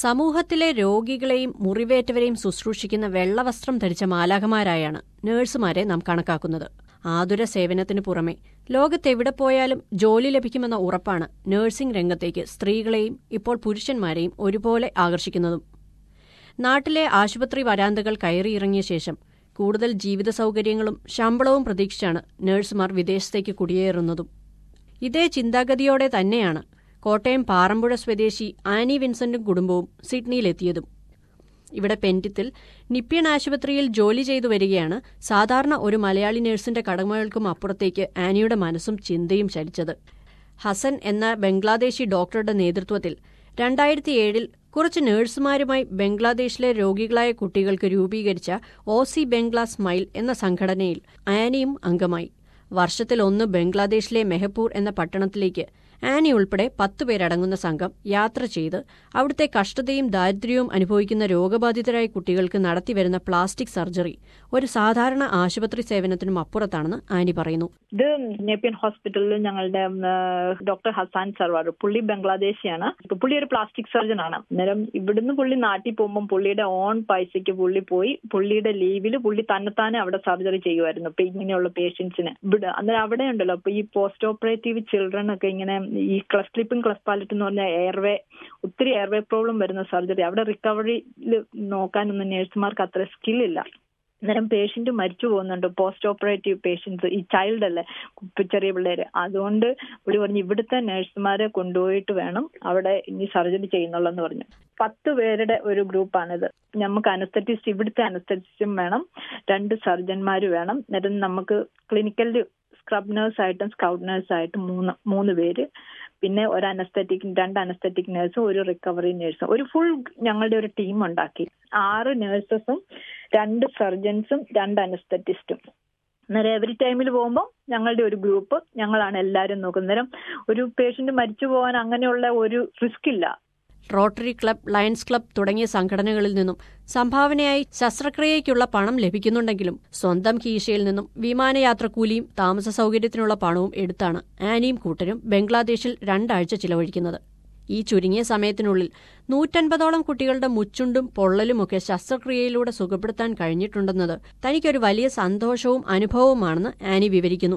സമൂഹത്തിലെ രോഗികളെയും മുറിവേറ്റവരെയും ശുശ്രൂഷിക്കുന്ന വെള്ളവസ്ത്രം ധരിച്ച മാലാഖമാരായാണ് നഴ്സുമാരെ നാം കണക്കാക്കുന്നത് ആതുര സേവനത്തിനു പുറമെ ലോകത്തെവിടെ പോയാലും ജോലി ലഭിക്കുമെന്ന ഉറപ്പാണ് നഴ്സിംഗ് രംഗത്തേക്ക് സ്ത്രീകളെയും ഇപ്പോൾ പുരുഷന്മാരെയും ഒരുപോലെ ആകർഷിക്കുന്നതും നാട്ടിലെ ആശുപത്രി വരാന്തകൾ കയറിയിറങ്ങിയ ശേഷം കൂടുതൽ ജീവിത സൗകര്യങ്ങളും ശമ്പളവും പ്രതീക്ഷിച്ചാണ് നഴ്സുമാർ വിദേശത്തേക്ക് കുടിയേറുന്നതും ഇതേ ചിന്താഗതിയോടെ തന്നെയാണ് കോട്ടയം പാറമ്പുഴ സ്വദേശി ആനി വിൻസെന്റും കുടുംബവും സിഡ്നിയിലെത്തിയതും ഇവിടെ പെൻറ്റിത്തിൽ നിപ്യൺ ആശുപത്രിയിൽ ജോലി ചെയ്തു വരികയാണ് സാധാരണ ഒരു മലയാളി നഴ്സിന്റെ കടമകൾക്കും അപ്പുറത്തേക്ക് ആനിയുടെ മനസ്സും ചിന്തയും ചലിച്ചത് ഹസൻ എന്ന ബംഗ്ലാദേശി ഡോക്ടറുടെ നേതൃത്വത്തിൽ രണ്ടായിരത്തി ഏഴിൽ കുറച്ച് നഴ്സുമാരുമായി ബംഗ്ലാദേശിലെ രോഗികളായ കുട്ടികൾക്ക് രൂപീകരിച്ച ഒ സി ബംഗ്ലാ സ്മൈൽ എന്ന സംഘടനയിൽ ആനിയും അംഗമായി വർഷത്തിൽ ഒന്ന് ബംഗ്ലാദേശിലെ മെഹപ്പൂർ എന്ന പട്ടണത്തിലേക്ക് ആനി ഉൾപ്പെടെ പത്തു പേരടങ്ങുന്ന സംഘം യാത്ര ചെയ്ത് അവിടുത്തെ കഷ്ടതയും ദാരിദ്ര്യവും അനുഭവിക്കുന്ന രോഗബാധിതരായ കുട്ടികൾക്ക് നടത്തിവരുന്ന പ്ലാസ്റ്റിക് സർജറി ഒരു സാധാരണ ആശുപത്രി സേവനത്തിനും അപ്പുറത്താണെന്ന് ആനി പറയുന്നു ഇത് നേപ്പിയൻ ഹോസ്പിറ്റലിൽ ഞങ്ങളുടെ ഡോക്ടർ ഹസാൻ സർവാർ പുള്ളി ബംഗ്ലാദേശിയാണ് പുള്ളി ഒരു പ്ലാസ്റ്റിക് സർജൻ ആണ് അന്നേരം ഇവിടുന്ന് പുള്ളി നാട്ടിൽ പോകുമ്പോൾ പുള്ളിയുടെ ഓൺ പൈസയ്ക്ക് പുള്ളി പോയി പുള്ളിയുടെ ലീവിൽ പുള്ളി തന്നെത്താനെ അവിടെ സർജറി ചെയ്യുമായിരുന്നു ഇപ്പൊ ഇങ്ങനെയുള്ള പേഷ്യൻസിന് ഇവിടെ അന്നേരം അവിടെ ഉണ്ടല്ലോ അപ്പൊ ഈ പോസ്റ്റ് ഓപ്പറേറ്റീവ് ചിൽഡ്രൻ ഒക്കെ ഇങ്ങനെ ഈ ക്ലഫ് സ്ലിപ്പിംഗ് ക്ലഫ് പാലറ്റ് എന്ന് പറഞ്ഞാൽ എയർവേ ഒത്തിരി എയർവേ പ്രോബ്ലം വരുന്ന സർജറി അവിടെ റിക്കവറിയിൽ നോക്കാനൊന്നും നേഴ്സുമാർക്ക് അത്ര സ്കില്ലില്ല അന്നേരം പേഷ്യന്റ് മരിച്ചു പോകുന്നുണ്ട് പോസ്റ്റ് ഓപ്പറേറ്റീവ് പേഷ്യൻസ് ഈ ചൈൽഡ് അല്ലേ ചെറിയ പിള്ളേര് അതുകൊണ്ട് പുള്ളി പറഞ്ഞു ഇവിടുത്തെ നഴ്സുമാരെ കൊണ്ടുപോയിട്ട് വേണം അവിടെ ഇനി സർജറി ചെയ്യുന്നുള്ളെന്ന് പറഞ്ഞു പത്ത് പേരുടെ ഒരു ഗ്രൂപ്പാണിത് നമുക്ക് അനസ്തറ്റിസ്റ്റ് ഇവിടുത്തെ അനസ്തറ്റിസ്റ്റും വേണം രണ്ട് സർജന്മാര് വേണം എന്നിട്ട് നമുക്ക് ക്ലിനിക്കൽ സ്ക്രബ് നേഴ്സ് ആയിട്ടും സ്കൗട്ട് നേഴ്സ് ആയിട്ടും മൂന്ന് മൂന്ന് പേര് പിന്നെ ഒരു അനസ്തറ്റിക് രണ്ട് അനസ്തറ്റിക് നേഴ്സും ഒരു റിക്കവറി നേഴ്സും ഒരു ഫുൾ ഞങ്ങളുടെ ഒരു ടീം ഉണ്ടാക്കി ആറ് നേഴ്സസും രണ്ട് സർജൻസും രണ്ട് അനസ്തറ്റിസ്റ്റും അന്നേരം എവറി ടൈമിൽ പോകുമ്പോൾ ഞങ്ങളുടെ ഒരു ഗ്രൂപ്പ് ഞങ്ങളാണ് എല്ലാവരും നോക്കുന്നത് അന്നേരം ഒരു പേഷ്യന്റ് മരിച്ചു പോകാൻ അങ്ങനെയുള്ള ഒരു റിസ്ക് ഇല്ല റോട്ടറി ക്ലബ് ലയൺസ് ക്ലബ് തുടങ്ങിയ സംഘടനകളിൽ നിന്നും സംഭാവനയായി ശസ്ത്രക്രിയയ്ക്കുള്ള പണം ലഭിക്കുന്നുണ്ടെങ്കിലും സ്വന്തം കീശയിൽ നിന്നും വിമാനയാത്രക്കൂലിയും താമസ സൗകര്യത്തിനുള്ള പണവും എടുത്താണ് ആനിയും കൂട്ടരും ബംഗ്ലാദേശിൽ രണ്ടാഴ്ച ചിലവഴിക്കുന്നത് ഈ ചുരുങ്ങിയ സമയത്തിനുള്ളിൽ നൂറ്റൻപതോളം കുട്ടികളുടെ മുച്ചുണ്ടും പൊള്ളലുമൊക്കെ ശസ്ത്രക്രിയയിലൂടെ സുഖപ്പെടുത്താൻ കഴിഞ്ഞിട്ടുണ്ടെന്നത് തനിക്കൊരു വലിയ സന്തോഷവും അനുഭവവുമാണെന്ന് ആനി വിവരിക്കുന്നു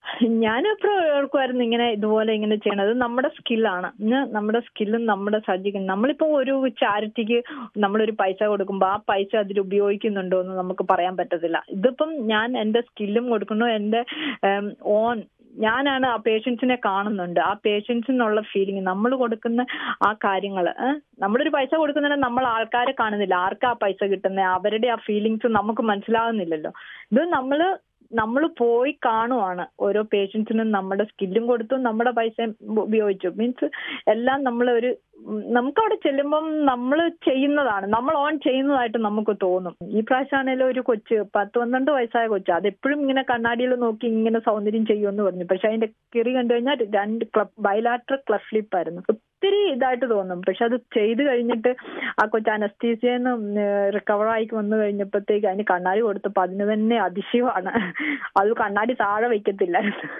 ഞാൻ എപ്പോഴും ഓർക്കുമായിരുന്നു ഇങ്ങനെ ഇതുപോലെ ഇങ്ങനെ ചെയ്യണത് നമ്മുടെ സ്കില്ലാണ് നമ്മുടെ സ്കില്ലും നമ്മുടെ സജ്ജിക്കും നമ്മളിപ്പോ ഒരു ചാരിറ്റിക്ക് നമ്മളൊരു പൈസ കൊടുക്കുമ്പോൾ ആ പൈസ അതിൽ ഉപയോഗിക്കുന്നുണ്ടോ എന്ന് നമുക്ക് പറയാൻ പറ്റത്തില്ല ഇതിപ്പം ഞാൻ എന്റെ സ്കില്ലും കൊടുക്കുന്നു എന്റെ ഓൺ ഞാനാണ് ആ പേഷ്യൻസിനെ കാണുന്നുണ്ട് ആ പേഷ്യൻസിനുള്ള ഫീലിംഗ് നമ്മൾ കൊടുക്കുന്ന ആ കാര്യങ്ങൾ നമ്മളൊരു പൈസ കൊടുക്കുന്നതിന് നമ്മൾ ആൾക്കാരെ കാണുന്നില്ല ആർക്കാ ആ പൈസ കിട്ടുന്നത് അവരുടെ ആ ഫീലിങ്സ് നമുക്ക് മനസ്സിലാകുന്നില്ലല്ലോ ഇത് നമ്മള് നമ്മൾ പോയി കാണുവാണ് ഓരോ പേഷ്യൻസിനും നമ്മുടെ സ്കില്ലും കൊടുത്തു നമ്മുടെ പൈസ ഉപയോഗിച്ചു മീൻസ് എല്ലാം നമ്മൾ ഒരു നമുക്ക് അവിടെ ചെല്ലുമ്പം നമ്മൾ ചെയ്യുന്നതാണ് നമ്മൾ ഓൺ ചെയ്യുന്നതായിട്ട് നമുക്ക് തോന്നും ഈ പ്രാവശ്യമാണേലും ഒരു കൊച്ച് പത്ത് പന്ത്രണ്ട് വയസ്സായ കൊച്ച് അതെപ്പോഴും ഇങ്ങനെ കണ്ണാടിയിൽ നോക്കി ഇങ്ങനെ സൗന്ദര്യം ചെയ്യുമെന്ന് പറഞ്ഞു പക്ഷെ അതിന്റെ കിറി കണ്ടു കഴിഞ്ഞാൽ രണ്ട് ക്ലബ് ബൈലാട്രൽ ക്ലഫ് ഫ്ലിപ്പായിരുന്നു ഒത്തിരി ഇതായിട്ട് തോന്നും പക്ഷെ അത് ചെയ്ത് കഴിഞ്ഞിട്ട് ആ കൊച്ചു അനസ്തീസിയെന്ന് റിക്കവർ ആയി വന്നു കഴിഞ്ഞപ്പോഴത്തേക്ക് അതിന് കണ്ണാടി കൊടുത്തപ്പോൾ അതിന് തന്നെ അതിശയമാണ് അത് കണ്ണാടി താഴെ വെക്കത്തില്ല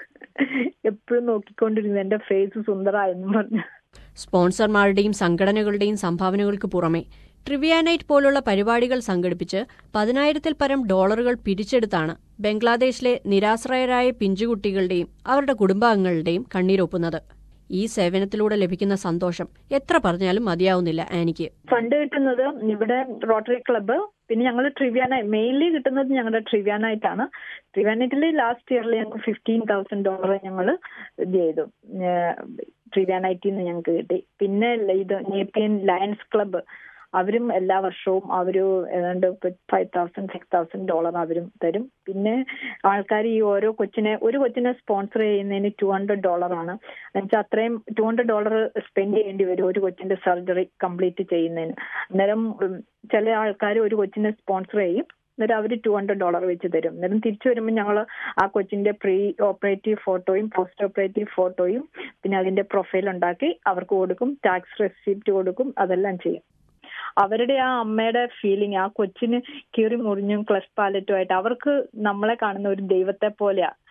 എപ്പോഴും നോക്കിക്കൊണ്ടിരുന്നു എന്റെ ഫേസ് സുന്ദരായെന്നും പറഞ്ഞു സ്പോൺസർമാരുടെയും സംഘടനകളുടെയും സംഭാവനകൾക്ക് പുറമെ ട്രിവിയാനൈറ്റ് പോലുള്ള പരിപാടികൾ സംഘടിപ്പിച്ച് പതിനായിരത്തിൽ പരം ഡോളറുകൾ പിരിച്ചെടുത്താണ് ബംഗ്ലാദേശിലെ നിരാശ്രയരായ പിഞ്ചുകുട്ടികളുടെയും അവരുടെ കുടുംബാംഗങ്ങളുടെയും കണ്ണീരൊപ്പുന്നത് ഈ സേവനത്തിലൂടെ ലഭിക്കുന്ന സന്തോഷം എത്ര പറഞ്ഞാലും മതിയാവുന്നില്ല ആനിക്ക് ഫണ്ട് കിട്ടുന്നത് ഇവിടെ റോട്ടറി ക്ലബ്ബ് പിന്നെ ഞങ്ങൾ ട്രിവ്യാന മെയിൻലി കിട്ടുന്നത് ഞങ്ങളുടെ ട്രിവ്യാനായിട്ടാണ് ട്രിവ്യാനൈറ്റിൽ ലാസ്റ്റ് ഇയറിൽ ഞങ്ങൾ ഫിഫ്റ്റീൻ തൗസൻഡ് ഡോളർ ഞങ്ങൾ ഇത് ചെയ്തു ട്രിവ്യാനൈറ്റിൽ നിന്ന് ഞങ്ങൾക്ക് കിട്ടി പിന്നെ ഇത് നേപ്പിയൻ ലയൺസ് ക്ലബ്ബ് അവരും എല്ലാ വർഷവും അവർ ഏതാണ്ട് five thousand six thousand dollar അവരും തരും പിന്നെ ആൾക്കാർ ഈ ഓരോ കൊച്ചിനെ ഒരു കൊച്ചിനെ സ്പോൺസർ ചെയ്യുന്നതിന് ടു ഹൺഡ്രഡ് ഡോളർ ആണ് എന്നുവെച്ചാൽ അത്രയും ടു ഹൺഡ്രഡ് ഡോളർ സ്പെൻഡ് ചെയ്യേണ്ടി വരും ഒരു കൊച്ചിന്റെ സർജറി കംപ്ലീറ്റ് ചെയ്യുന്നതിന് അന്നേരം ചില ആൾക്കാർ ഒരു കൊച്ചിനെ സ്പോൺസർ ചെയ്യും എന്നിട്ട് അവർ ടു ഹൺഡ്രഡ് ഡോളർ വെച്ച് തരും അന്നേരം തിരിച്ചു വരുമ്പോൾ ഞങ്ങൾ ആ കൊച്ചിന്റെ പ്രീ ഓപ്പറേറ്റീവ് ഫോട്ടോയും പോസ്റ്റ് ഓപ്പറേറ്റീവ് ഫോട്ടോയും പിന്നെ അതിന്റെ പ്രൊഫൈൽ ഉണ്ടാക്കി അവർക്ക് കൊടുക്കും ടാക്സ് റെസിപ്റ്റ് കൊടുക്കും അതെല്ലാം ചെയ്യും അവരുടെ ആ അമ്മയുടെ ഫീലിംഗ് ആ കൊച്ചിന് കീറി മുറിഞ്ഞും ക്ലഫ് പാലറ്റുമായിട്ട് അവർക്ക് നമ്മളെ കാണുന്ന ഒരു ദൈവത്തെ പോലെയാ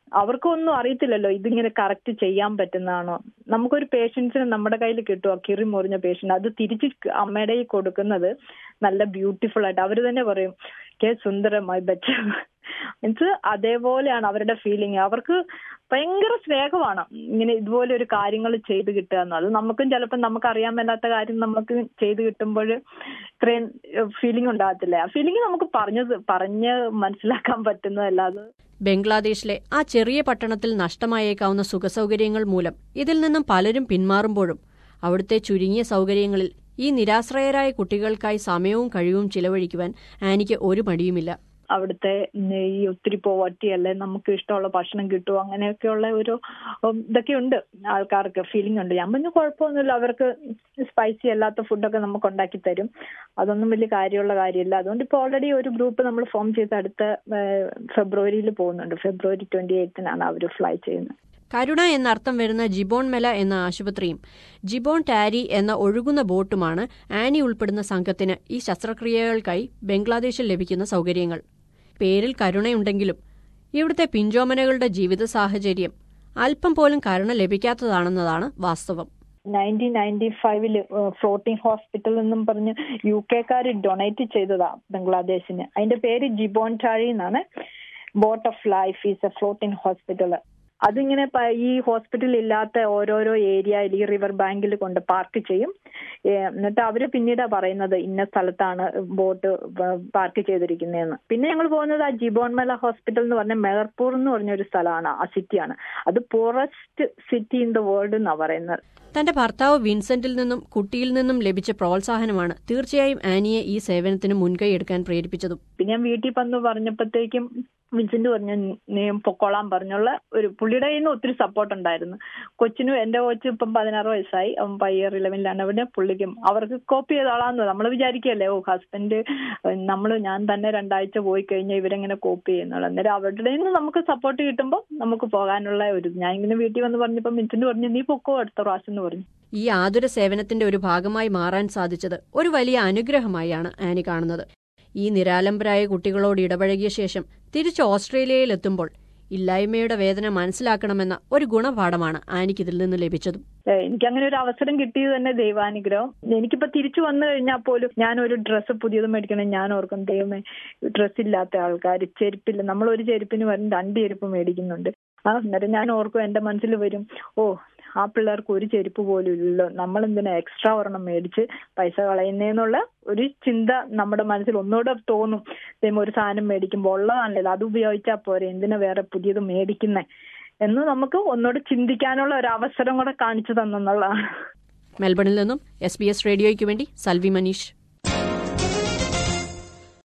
അവർക്കൊന്നും അറിയത്തില്ലല്ലോ ഇതിങ്ങനെ കറക്റ്റ് ചെയ്യാൻ പറ്റുന്നതാണോ നമുക്കൊരു പേഷ്യൻസിന് നമ്മുടെ കയ്യിൽ കിട്ടുക കിറി മുറിഞ്ഞ പേഷ്യന്റ് അത് തിരിച്ച് അമ്മയുടെ കയ്യിൽ കൊടുക്കുന്നത് നല്ല ബ്യൂട്ടിഫുൾ ആയിട്ട് അവർ തന്നെ പറയും കെ സുന്ദരമായി ബച്ച മീൻസ് അതേപോലെയാണ് അവരുടെ ഫീലിംഗ് അവർക്ക് ഭയങ്കര സ്നേഹമാണ് ഇങ്ങനെ ഇതുപോലെ ഒരു കാര്യങ്ങൾ ചെയ്ത് കിട്ടുക എന്ന് അത് നമുക്കും ചിലപ്പോൾ നമുക്ക് അറിയാൻ മേലാത്ത കാര്യം നമുക്ക് ചെയ്ത് കിട്ടുമ്പോൾ ഇത്രയും ഫീലിംഗ് ഉണ്ടാകത്തില്ല ആ ഫീലിംഗ് നമുക്ക് പറഞ്ഞത് പറഞ്ഞ് മനസ്സിലാക്കാൻ പറ്റുന്നതല്ലാതെ ബംഗ്ലാദേശിലെ ആ ചെറിയ പട്ടണത്തിൽ നഷ്ടമായേക്കാവുന്ന സുഖസൗകര്യങ്ങൾ മൂലം ഇതിൽ നിന്നും പലരും പിന്മാറുമ്പോഴും അവിടുത്തെ ചുരുങ്ങിയ സൗകര്യങ്ങളിൽ ഈ നിരാശ്രയരായ കുട്ടികൾക്കായി സമയവും കഴിവും ചിലവഴിക്കുവാൻ ആനിക്ക് ഒരു മടിയുമില്ല അവിടുത്തെ ഈ ഒത്തിരി പോവർട്ടി അല്ലെ നമുക്ക് ഇഷ്ടമുള്ള ഭക്ഷണം കിട്ടുമോ അങ്ങനെയൊക്കെയുള്ള ഒരു ഇതൊക്കെ ഉണ്ട് ആൾക്കാർക്ക് ഫീലിംഗ് ഉണ്ട് ഞാൻ പറഞ്ഞു കുഴപ്പമൊന്നുമില്ല അവർക്ക് സ്പൈസി അല്ലാത്ത ഫുഡൊക്കെ നമുക്ക് ഉണ്ടാക്കി തരും അതൊന്നും വലിയ കാര്യമുള്ള കാര്യമില്ല അതുകൊണ്ട് ഇപ്പോൾ ഓൾറെഡി ഒരു ഗ്രൂപ്പ് നമ്മൾ ഫോം ചെയ്ത് അടുത്ത ഫെബ്രുവരിയിൽ പോകുന്നുണ്ട് ഫെബ്രുവരി ട്വന്റി എയ്റ്റിനാണ് അവർ ഫ്ലൈ ചെയ്യുന്നത് കരുണ എന്നർത്ഥം വരുന്ന ജിബോൺ മെല എന്ന ആശുപത്രിയും ജിബോൺ ടാരി എന്ന ഒഴുകുന്ന ബോട്ടുമാണ് ആനി ഉൾപ്പെടുന്ന സംഘത്തിന് ഈ ശസ്ത്രക്രിയകൾക്കായി ബംഗ്ലാദേശിൽ ലഭിക്കുന്ന സൗകര്യങ്ങൾ പേരിൽ കരുണയുണ്ടെങ്കിലും ഇവിടുത്തെ പിഞ്ചോമനകളുടെ ജീവിത സാഹചര്യം അല്പം പോലും കരുണ ലഭിക്കാത്തതാണെന്നതാണ് വാസ്തവം നയൻറ്റീൻ നയൻറ്റി ഫൈവില് ഫ്ലോട്ടിംഗ് ഹോസ്പിറ്റൽ എന്നും പറഞ്ഞ് യു കെക്കാർ ഡൊണേറ്റ് ചെയ്തതാ ബംഗ്ലാദേശിന് അതിന്റെ പേര് ജിബോൺ ടാഴി എന്നാണ് boat of life is a floating hospital അതിങ്ങനെ ഈ ഹോസ്പിറ്റൽ ഇല്ലാത്ത ഓരോരോ ഏരിയയിൽ ഈ റിവർ ബാങ്കിൽ കൊണ്ട് പാർക്ക് ചെയ്യും എന്നിട്ട് അവര് പിന്നീടാ പറയുന്നത് ഇന്ന സ്ഥലത്താണ് ബോട്ട് പാർക്ക് ചെയ്തിരിക്കുന്നതെന്ന് പിന്നെ ഞങ്ങൾ പോകുന്നത് ആ ജിബോൺമല ഹോസ്പിറ്റൽ എന്ന് പറഞ്ഞ മെഹർപൂർ എന്ന് പറഞ്ഞ ഒരു സ്ഥലമാണ് ആ സിറ്റിയാണ് അത് poorest city in the world എന്നാ പറയുന്നത് തന്റെ ഭർത്താവ് വിൻസെന്റിൽ നിന്നും കുട്ടിയിൽ നിന്നും ലഭിച്ച പ്രോത്സാഹനമാണ് തീർച്ചയായും ആനിയെ ഈ സേവനത്തിന് മുൻകൈ എടുക്കാൻ പ്രേരിപ്പിച്ചതും പിന്നെ ഞാൻ വീട്ടിൽ വന്ന് പറഞ്ഞപ്പോഴത്തേക്കും വിൻസെന്റ് പറഞ്ഞു നീ പൊക്കോളാൻ പറഞ്ഞുള്ള ഒരു പുള്ളിയുടെ കയ്യിൽ നിന്ന് ഒത്തിരി സപ്പോർട്ട് ഉണ്ടായിരുന്നു കൊച്ചിനും എന്റെ കൊച്ചു ഇപ്പം പതിനാറ് വയസ്സായി അവൻ പയ്യർ ഇലവനിലാണ് അവിടെ പുള്ളിക്കും അവർക്ക് കോപ്പി ചെയ്തോളാന്ന് നമ്മൾ വിചാരിക്കല്ലേ ഓ ഹസ്ബൻഡ് നമ്മൾ ഞാൻ തന്നെ രണ്ടാഴ്ച പോയി കഴിഞ്ഞാൽ ഇവരെങ്ങനെ കോപ്പി ചെയ്യുന്നുള്ളൂ അന്നേരം അവരുടെ നിന്ന് നമുക്ക് സപ്പോർട്ട് കിട്ടുമ്പോൾ നമുക്ക് പോകാനുള്ള ഒരു ഞാൻ ഇങ്ങനെ വീട്ടിൽ വന്ന് പറഞ്ഞപ്പോൾ വിൻസെന്റ് പറഞ്ഞു നീ പൊക്കോ അടുത്ത പ്രാവശ്യം എന്ന് പറഞ്ഞു ഈ ആതുര സേവനത്തിന്റെ ഒരു ഭാഗമായി മാറാൻ സാധിച്ചത് ഒരു വലിയ അനുഗ്രഹമായാണ് ആനി കാണുന്നത് ഈ നിരാലംബരായ കുട്ടികളോട് ഇടപഴകിയ ശേഷം തിരിച്ച് ഓസ്ട്രേലിയയിലെത്തുമ്പോൾ ഇല്ലായ്മയുടെ വേദന മനസ്സിലാക്കണമെന്ന ഒരു ഗുണപാഠമാണ് ആനിക്ക് ഇതിൽ നിന്ന് ലഭിച്ചതും എനിക്ക് അങ്ങനെ ഒരു അവസരം കിട്ടിയത് തന്നെ ദൈവാനുഗ്രഹം എനിക്കിപ്പോ തിരിച്ചു വന്നു കഴിഞ്ഞാൽ പോലും ഞാൻ ഒരു ഡ്രസ്സ് പുതിയത് മേടിക്കണം ഞാൻ ഓർക്കും ദൈവമേ ഡ്രസ്സ് ഇല്ലാത്ത ആൾക്കാർ ചെരുപ്പില്ല നമ്മൾ ഒരു ചെരുപ്പിന് വരും രണ്ട് ചെരുപ്പ് മേടിക്കുന്നുണ്ട് ആ അന്നേരം ഞാൻ ഓർക്കും എന്റെ മനസ്സിൽ വരും ഓ ആ പിള്ളേർക്ക് ഒരു ചെരുപ്പ് പോലും ഇല്ലല്ലോ നമ്മൾ എന്തിനാ എക്സ്ട്രാ ഒരെണ്ണം മേടിച്ച് പൈസ കളയുന്നേന്നുള്ള ഒരു ചിന്ത നമ്മുടെ മനസ്സിൽ ഒന്നുകൂടെ തോന്നും ദൈവം ഒരു സാധനം മേടിക്കുമ്പോൾ ഉള്ളതാണല്ലോ അത് ഉപയോഗിച്ചാൽ പോരെ എന്തിനാ വേറെ പുതിയത് മേടിക്കുന്നേ എന്ന് നമുക്ക് ഒന്നുകൂടെ ചിന്തിക്കാനുള്ള ഒരു അവസരം കൂടെ കാണിച്ചു തന്നെന്നുള്ളതാണ് മെൽബണിൽ നിന്നും എസ് ബി എസ് റേഡിയോയ്ക്ക് വേണ്ടി സൽവി മനീഷ്